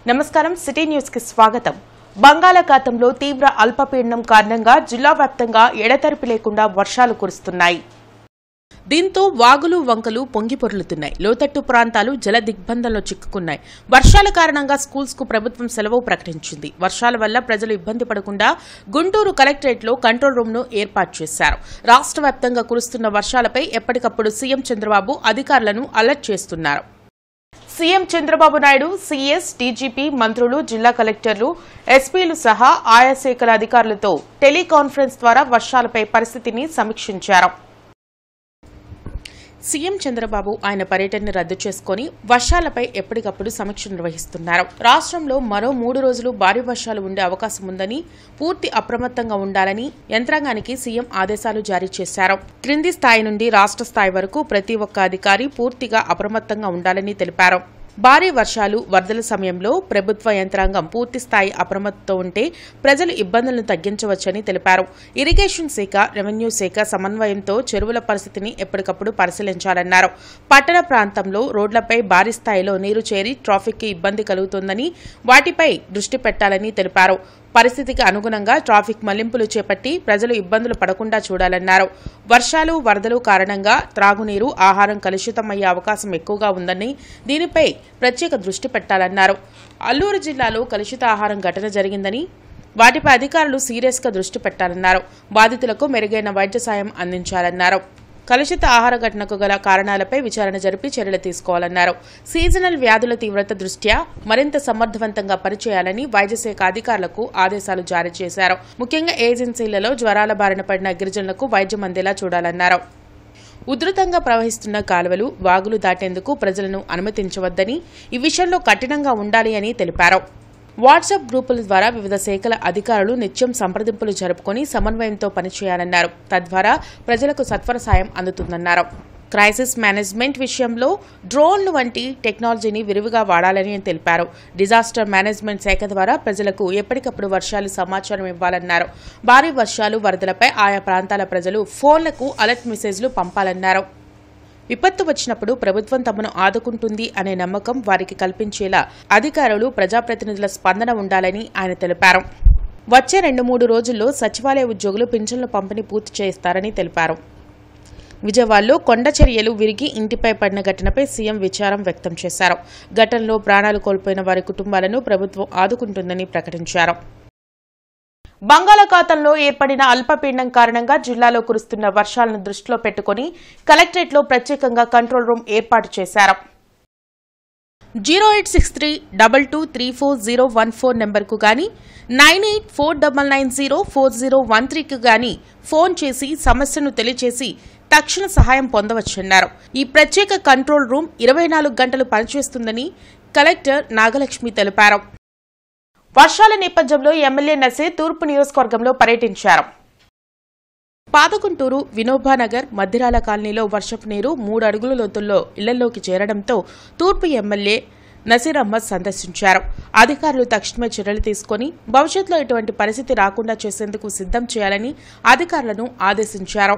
నమస్కారం city news కి స్వాగతం బంగాళాఖాతంలో తీవ్ర అల్పపీడనం కారణంగా జిల్లా వ్యాప్తంగా ఎడతెరిపి లేకుండా వర్షాలు కురుస్తున్నాయి దీంతో వాగులు వంకలు పొంగి పొర్లుతున్నాయి లోతట్టు ప్రాంతాలు జల దిగ్బంధంలో చిక్కుకున్నాయి వర్షాల కారణంగా స్కూల్స్ కు ప్రభుత్వం సెలవు ప్రకటించింది వర్షాల వల్ల ప్రజలు ఇబ్బంది పడకుండా గుంటూరు కలెక్టరేట్ లో కంట్రోల్ రూమ్ ను ఏర్పాటు చేశారు రాష్ట్ర వ్యాప్తంగా కురుస్తున్న వర్షాలపై ఎప్పటికప్పుడు సీఎం చంద్రబాబు అధికారులను అలర్ట్ చేస్తున్నారు CM Chandrababu Naidu CS DGP మంత్రులు జిల్లా కలెక్టర్లు ఎస్పీలు సహా ఆయా శాఖల అధికారులతో టెలికాన్ఫరెన్స్ ద్వారా వర్షాలపై పరిస్థితిని సమీక్షించారు సీఎం చంద్రబాబు ఆయన పర్యటనని రద్దు చేసుకుని వర్షాలపై ఎప్పటికప్పుడు సమీక్ష నిర్వహిస్తున్నారు రాష్ట్రంలో మరో మూడు రోజులు భారీ వర్షాలు ఉండే అవకాశం ఉందని పూర్తి అప్రమత్తంగా ఉండాలని యంత్రాంగానికి సీఎం ఆదేశాలు జారీ చేశారు క్రింది స్థాయి నుండి రాష్ట్ర స్థాయి వరకు ప్రతి ఒక్క అధికారి పూర్తిగా అప్రమత్తంగా ఉండాలని తెలిపారు భారీ వర్షాలు వరదల సమయంలో ప్రభుత్వ యంత్రాంగం పూర్తి స్థాయి అప్రమత్తతో ఉంటే ప్రజలు ఇబ్బందులను తగ్గించవచ్చని తెలిపారు ఇరిగేషన్ శాఖ రెవెన్యూ శాఖ సమన్వయంతో చెరువుల పరిస్థితిని ఎప్పటికప్పుడు పరిశీలించాలన్నారు పట్టణ ప్రాంతంలో రోడ్లపై భారీ స్థాయిలో నీరు చేరి ట్రాఫిక్కి ఇబ్బంది కలుగుతోందని వాటిపై దృష్టి పెట్టాలని తెలిపారు పరిస్థితికి అనుగుణంగా ట్రాఫిక్ మళ్లింపులు చేపట్టి ప్రజలు ఇబ్బందులు పడకుండా చూడాలన్నారు వర్షాలు వరదలు కారణంగా త్రాగునీరు ఆహారం కలుషితమయ్యే అవకాశం ఎక్కువగా ఉందని దీనిపై ప్రత్యేక దృష్టి పెట్టాలన్నారు అల్లూరు జిల్లాలో కలుషిత ఆహారం ఘటన జరిగిందని వాటిపై అధికారులు సీరియస్గా దృష్టి పెట్టాలన్నారు బాధితులకు మెరుగైన వైద్య సాయం అందించాలన్నారు కలుషిత ఆహార ఘటనకు గల కారణాలపై విచారణ జరిపి చర్యలు తీసుకోవాలన్నారు సీజనల్ వ్యాధుల తీవ్రత దృష్ట్యా మరింత సమర్థవంతంగా పనిచేయాలని వైద్యశాఖ అధికారులకు ఆదేశాలు జారీ చేశారు ముఖ్యంగా ఏజెన్సీలలో జ్వరాల బారిన పడిన గిరిజనులకు వైద్యం అందేలా చూడాలన్నారు ఉధృతంగా ప్రవహిస్తున్న కాలువలు వాగులు దాటేందుకు ప్రజలను అనుమతించవద్దని ఈ విషయంలో కఠినంగా ఉండాలి అని తెలిపారు వాట్సాప్ గ్రూపుల ద్వారా వివిధ శాఖల అధికారులు నిత్యం సంప్రదింపులు జరుపుకొని సమన్వయంతో పనిచేయాలన్నారు తద్వారా ప్రజలకు సత్వర సాయం అందుతుందన్నారు క్రైసిస్ మేనేజ్మెంట్ విషయంలో డ్రోన్లు వంటి టెక్నాలజీని విరివిగా వాడాలని తెలిపారు డిజాస్టర్ మేనేజ్మెంట్ శాఖ ద్వారా ప్రజలకు ఎప్పటికప్పుడు వర్షాలు సమాచారం ఇవ్వాలన్నారు భారీ వర్షాలు వరదలపై ఆయా ప్రాంతాల ప్రజలు ఫోన్లకు అలర్ట్ మెసేజ్లు పంపాలన్నారు విపత్తు వచ్చినప్పుడు ప్రభుత్వం తమను ఆదుకుంటుంది అనే నమ్మకం వారికి కల్పించేలా అధికారులు ప్రజాప్రతినిధుల స్పందన ఉండాలని ఆయన తెలిపారు వచ్చే రెండు మూడు రోజుల్లో సచివాలయ ఉద్యోగులు పింఛన్ల పంపిణీ పూర్తి చేస్తారని తెలిపారు విజయవాడలో కొండ చర్యలు విరిగి ఇంటిపై పడిన ఘటనపై సీఎం విచారం వ్యక్తం చేశారు ఘటనలో ప్రాణాలు కోల్పోయిన వారి కుటుంబాలను ప్రభుత్వం ఆదుకుంటుందని ప్రకటించారు బంగాళాఖాతంలో ఏర్పడిన అల్పపీడనం కారణంగా జిల్లాలో కురుస్తున్న వర్షాలను దృష్టిలో పెట్టుకుని కలెక్టరేట్లో ప్రత్యేకంగా కంట్రోల్ రూమ్ ఏర్పాటు చేశారు zero eight six three double two three four zero one four నెంబర్కు గాని nine eight four double nine zero four zero one త్రీకి గాని ఫోన్ చేసి సమస్యను తెలియచేసి తక్షణ సహాయం పొందవచ్చన్నారు ఈ ప్రత్యేక కంట్రోల్ రూమ్ ఇరవై నాలుగు గంటలు పనిచేస్తుందని కలెక్టర్ నాగలక్ష్మి తెలిపారు వర్షాల నేపథ్యంలో ఎమ్మెల్యే నసీర్ తూర్పు నియోజకవర్గంలో పర్యటించారు పాదగుంటూరు వినోబానగర్ మధ్యరాల కాలనీలో వర్షపు నీరు మూడు అడుగుల లోతుల్లో ఇళ్లలోకి చేరడంతో తూర్పు ఎమ్మెల్యే నసీర్ అహ్మద్ సందర్శించారు అధికారులు తక్షణమే చర్యలు తీసుకుని భవిష్యత్తులో ఇటువంటి పరిస్థితి రాకుండా చేసేందుకు సిద్ధం చేయాలని అధికారులను ఆదేశించారు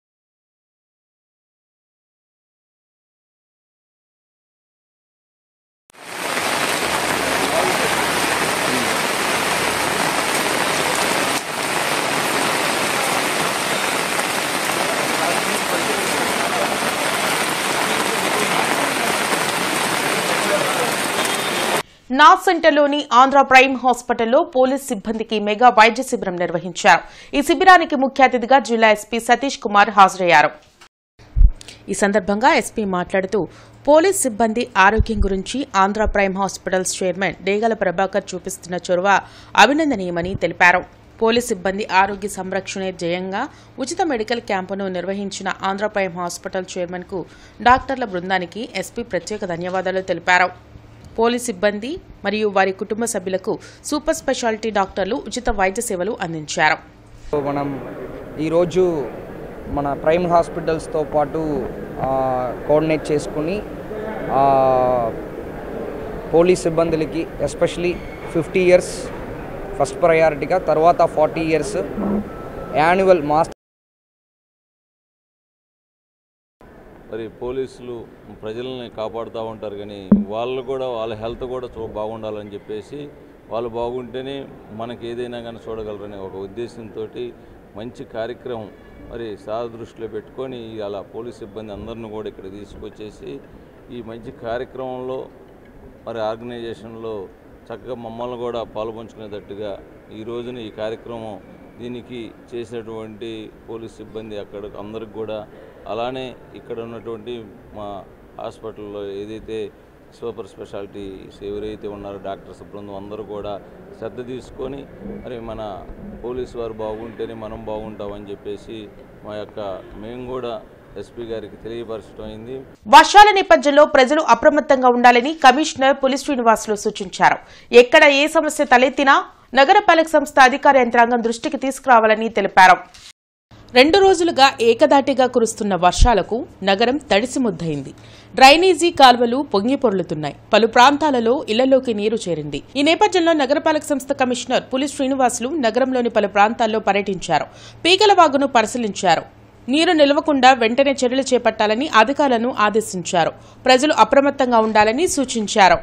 నార్త్ సెంటర్లోని ఆంధ్ర ప్రైమ్ హాస్పిటల్లో పోలీస్ సిబ్బందికి మెగా వైద్య శిబిరం నిర్వహించారు ఈ శిబిరానికి ముఖ్య అతిథిగా జిల్లా ఎస్పీ సతీష్ కుమార్ హాజరయ్యారు ఈ సందర్భంగా ఎస్పీ మాట్లాడుతూ పోలీస్ సిబ్బంది ఆరోగ్యం గురించి Andhra prime hospitals chairman Degala Prabhakar చూపిస్తున్న చొరవ అభినందనీయమని తెలిపారు పోలీస్ సిబ్బంది ఆరోగ్య సంరక్షణే ధ్యేయంగా ఉచిత మెడికల్ క్యాంపును నిర్వహించిన ఆంధ్ర ప్రైమ్ హాస్పిటల్ చైర్మన్ కు డాక్టర్ల బృందానికి ఎస్పీ ప్రత్యేక ధన్యవాదాలు తెలిపారు పోలీస్ సిబ్బంది మరియు వారి కుటుంబ సభ్యులకు సూపర్ స్పెషాలిటీ డాక్టర్లు ఉచిత వైద్య సేవలు అందించారు సో మనం ఈరోజు మన ప్రైమ్ హాస్పిటల్స్తో పాటు ఆ, కోఆర్డినేట్ చేసుకుని ఆ, పోలీస్ సిబ్బందులకి ఎస్పెషలీ ఫిఫ్టీ ఇయర్స్ ఫస్ట్ ప్రయారిటీగా తర్వాత ఫార్టీ ఇయర్స్ యాన్యువల్ మాస్ మరి పోలీసులు ప్రజల్ని కాపాడుతూ ఉంటారు కానీ వాళ్ళు కూడా వాళ్ళ హెల్త్ కూడా చూ బాగుండాలని చెప్పేసి వాళ్ళు బాగుంటేనే మనకి ఏదైనా కానీ చూడగలరనే ఒక ఉద్దేశంతో మంచి కార్యక్రమం మరి సాధ దృష్టిలో పెట్టుకొని అలా పోలీస్ సిబ్బంది అందరిని కూడా ఇక్కడ తీసుకొచ్చేసి ఈ మంచి కార్యక్రమంలో మరి ఆర్గనైజేషన్లో చక్కగా మమ్మల్ని కూడా పాల్పంచుకునేటట్టుగా ఈ రోజున ఈ కార్యక్రమం దీనికి చేసినటువంటి పోలీస్ సిబ్బంది అక్కడ అందరికి కూడా అలానే ఇక్కడ ఉన్నటువంటి మా హాస్పిటల్లో ఏదైతే సూపర్ స్పెషాలిటీస్ ఎవరైతే ఉన్నారో డాక్టర్స్ బృందం అందరూ కూడా శ్రద్ధ తీసుకొని మరి మన పోలీసు వారు బాగుంటేనే మనం బాగుంటామని చెప్పేసి మా యొక్క మేము కూడా ఎస్పీ గారికి తెలియపరచడం అయింది వర్షాల నేపథ్యంలో ప్రజలు అప్రమత్తంగా ఉండాలని కమిషనర్ పులి శ్రీనివాసులు సూచించారు ఎక్కడ ఏ సమస్య తలెత్తినా నగరపాలక సంస్థ అధికార యంత్రాంగం దృష్టికి తీసుకురావాలని తెలిపారు రెండు రోజులుగా ఏకదాటిగా కురుస్తున్న వర్షాలకు నగరం తడిసి ముద్దయింది డ్రైనేజీ కాల్వలు పొంగి పొర్లుతున్నాయి పలు ప్రాంతాలలో ఇళ్లలోకి నీరు చేరింది ఈ నేపథ్యంలో నగరపాలక సంస్థ కమిషనర్ పులి శ్రీనివాసులు నగరంలోని పలు ప్రాంతాల్లో పర్యటించారు పీకల వాగును పరిశీలించారు నీరు నిలవకుండా వెంటనే చర్యలు చేపట్టాలని అధికారులను ఆదేశించారు ప్రజలు అప్రమత్తంగా ఉండాలని సూచించారు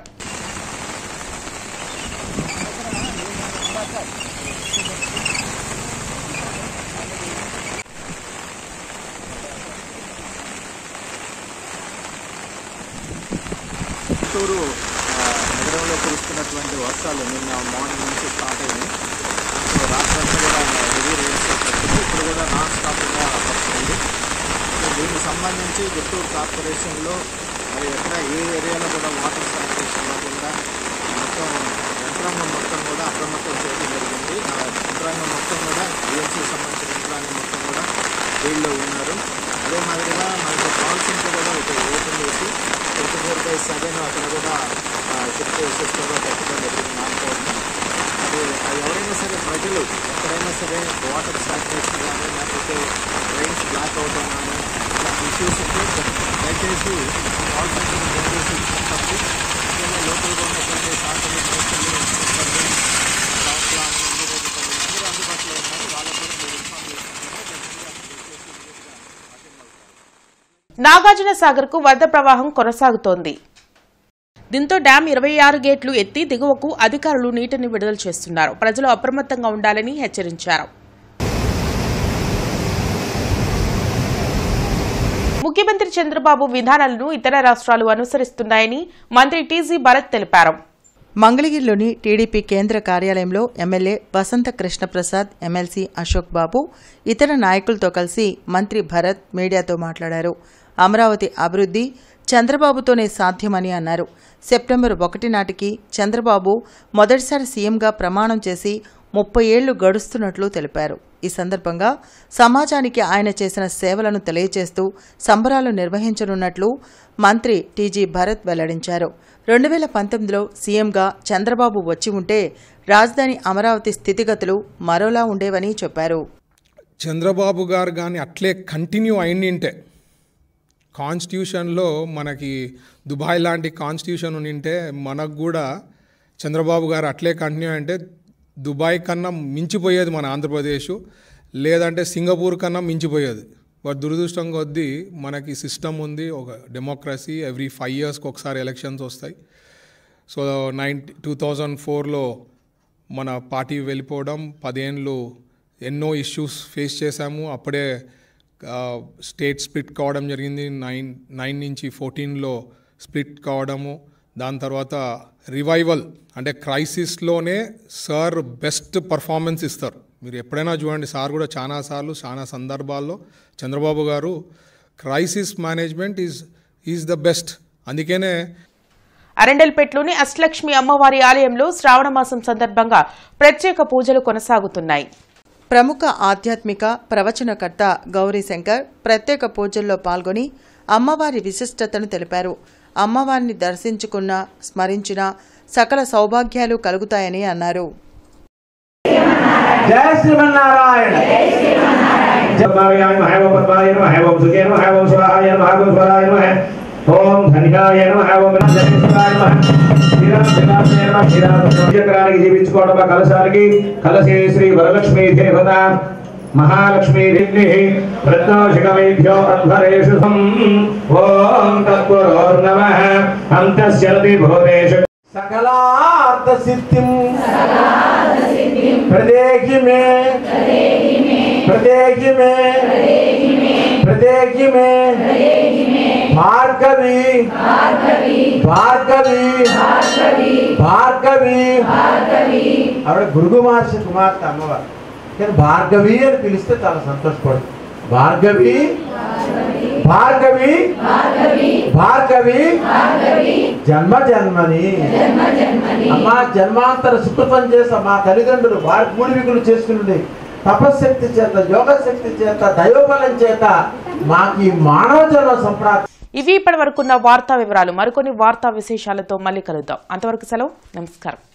చిత్తూరు ఆ, నగరంలో కురుస్తున్నటువంటి వర్షాలు నిన్న మార్నింగ్ నుంచి స్టార్ట్ అయినాయి సో రాత్రంతా కూడా హెవీ రైన్స్ పడుతుంది ఇప్పుడు కూడా నాన్ స్టాప్గా పడుతుంది సో దీనికి సంబంధించి గుంటూరు కార్పొరేషన్లో మరి ఎక్కడ ఏ ఏరియాలో కూడా వాటర్ శానిటేషన్ లేకుండా మొత్తం యంత్రాంగం మొత్తం కూడా అప్రమత్తం చేయడం జరిగింది ఆ యంత్రాంగం మొత్తం కూడా బిఎంసీ సంబంధించిన యంత్రాంగం మొత్తం కూడా ఫీల్డ్లో ఉన్నారు అదే మాదిరిగా మనకి కాల్ సెంటర్ కూడా ఒక ఓపెన్ చేసి ట్వంటీ ఫోర్ బై సెవెన్ అక్కడ కూడా షిఫ్ట్ సిస్టంలో పెట్టడం జరిగింది నాన్ అది అది ఎవరైనా సరే ప్రజలు ఎక్కడైనా సరే వాటర్ శానిటేషన్ కానీ లేకపోతే ట్రైన్స్ బ్లాక్ అవడం కానీ ఇలా ఇష్యూస్ ఉంటే దయచేసి కాల్ సెంటర్ ఫోన్ చేసి తప్పు ముఖ్యంగా లోకల్గా ఉన్నటువంటి శాంతి సిబ్బంది స్టాఫ్ ప్లాన్ అందరూ అందుబాటులో ఉన్నారు వాళ్ళకు కూడా మీరు ఇన్ఫార్మ్ చేస్తున్నారు నాగార్జున సాగర్ కు వరద ప్రవాహం కొనసాగుతోంది దీంతో డ్యాం ఇరవై ఆరు గేట్లు ఎత్తి దిగువకు అధికారులు నీటిని విడుదల చేస్తున్నారు ప్రజలు అప్రమత్తంగా ఉండాలని హెచ్చరించారు ముఖ్యమంత్రి చంద్రబాబు విధానాలను ఇతర రాష్ట్రాలు అనుసరిస్తున్నాయని మంత్రి టీజీ భరత్ తెలిపారు మంగళగిరిలోని టీడీపీ కేంద్ర కార్యాలయంలో ఎమ్మెల్యే వసంత కృష్ణప్రసాద్ ఎమ్మెల్సీ అశోక్ బాబు ఇతర నాయకులతో కలిసి మంత్రి భరత్ మీడియాతో మాట్లాడారు అమరావతి అభివృద్ధి చంద్రబాబుతోనే సాధ్యమని అన్నారు సెప్టెంబర్ ఒకటి నాటికి చంద్రబాబు మొదటిసారి సీఎంగా ప్రమాణం చేసి ముప్పై ఏళ్లు గడుస్తున్నట్లు తెలిపారు ఈ సందర్భంగా సమాజానికి ఆయన చేసిన సేవలను తెలియజేస్తూ సంబరాలు నిర్వహించనున్నట్లు మంత్రి టీజీ భరత్ వెల్లడించారు రెండు వేల పంతొమ్మిదిలో సీఎంగా చంద్రబాబు వచ్చి ఉంటే రాజధాని అమరావతి స్థితిగతులు మరోలా ఉండేవని చెప్పారు చంద్రబాబు గారు కానీ అట్లే కంటిన్యూ అయిండింటే కాన్స్టిట్యూషన్లో మనకి దుబాయ్ లాంటి కాన్స్టిట్యూషన్ ఉండింటే మనకు కూడా చంద్రబాబు గారు అట్లే కంటిన్యూ అంటే దుబాయ్ కన్నా మించిపోయేది మన ఆంధ్రప్రదేశ్ లేదంటే సింగపూర్ కన్నా మించిపోయేది బట్ దురదృష్టం కొద్దీ మనకి సిస్టమ్ ఉంది ఒక డెమోక్రసీ ఎవ్రీ ఫైవ్ ఇయర్స్కి ఒకసారి ఎలక్షన్స్ వస్తాయి సో నైన్టీ టూ థౌజండ్ ఫోర్లో మన పార్టీ వెళ్ళిపోవడం పదేళ్ళు ఎన్నో ఇష్యూస్ ఫేస్ చేశాము అప్పుడే స్టేట్ స్ప్లిట్ కావడం జరిగింది నైన్ నైన్ నుంచి ఫోర్టీన్లో స్ప్లిట్ కావడము దాని తర్వాత రివైవల్ అంటే క్రైసిస్లోనే సార్ బెస్ట్ పర్ఫార్మెన్స్ ఇస్తారు మీరు ఎప్పుడైనా చూడండి సార్ కూడా చాలాసార్లు చాలా సందర్భాల్లో చంద్రబాబు గారు crisis management is is the best అందుకనే అరండల్పేటలోని అష్టలక్ష్మి అమ్మవారి ఆలయంలో శ్రావణ మాసం సందర్భంగా ప్రత్యేక పూజలు కొనసాగుతున్నాయి ప్రముఖ ఆధ్యాత్మిక ప్రవచనకర్త గౌరీశంకర్ ప్రత్యేక పూజల్లో పాల్గొని అమ్మవారి విశిష్టతను తెలిపారు అమ్మవారిని దర్శించుకున్న స్మరించిన సకల సౌభాగ్యాలు కలుగుతాయని అన్నారు జయ శ్రీమన్నారాయణ జపాయామి మహేవ పద్మాయ నమః ఓం సుఖే నమః ఓం స్వాహాయ నమః ఓం స్వరాయ నమః ఓం ధనికాయ నమః ఓం జగేశ్వరాయ నమః శ్రీరామ శ్రీరామ నమః శ్రీరామ చక్రానికి జీవించుకోవడం కలశానికి కలశే శ్రీ వరలక్ష్మీ దేవత महालक्ष्मीरिग्निः रत्नौषिकमेभ्यो अध्वरेषु सम् ॐ तत्पुरोर्नमः अन्तस्यति भूतेषु सकलार्थ सिद्धिं प्रदेहि मे प्रदेहि मे प्रदेहि मे भार्गवी భార్గవి భార్గవి ఆవిడ గురుగు మహర్షి కుమార్తె అమ్మవారు కానీ భార్గవి అని పిలిస్తే చాలా సంతోషపడు భార్గవి భార్గవి భార్గవి జన్మ జన్మని అమ్మా జన్మాంతర సుకృతం చేసా మా తల్లిదండ్రులు వారి పూర్వీకులు చేసుకున్నది తపశక్తి చేత యోగశక్తి చేత దైవబలం చేత మాకు ఈ మానవ జన్మ సంప్రాప్తి ఇవి ఇప్పటి వరకున్న వార్తా వివరాలు మరికొన్ని వార్తా విశేషాలతో మళ్ళీ కలుద్దాం అంతవరకు సెలవు నమస్కారం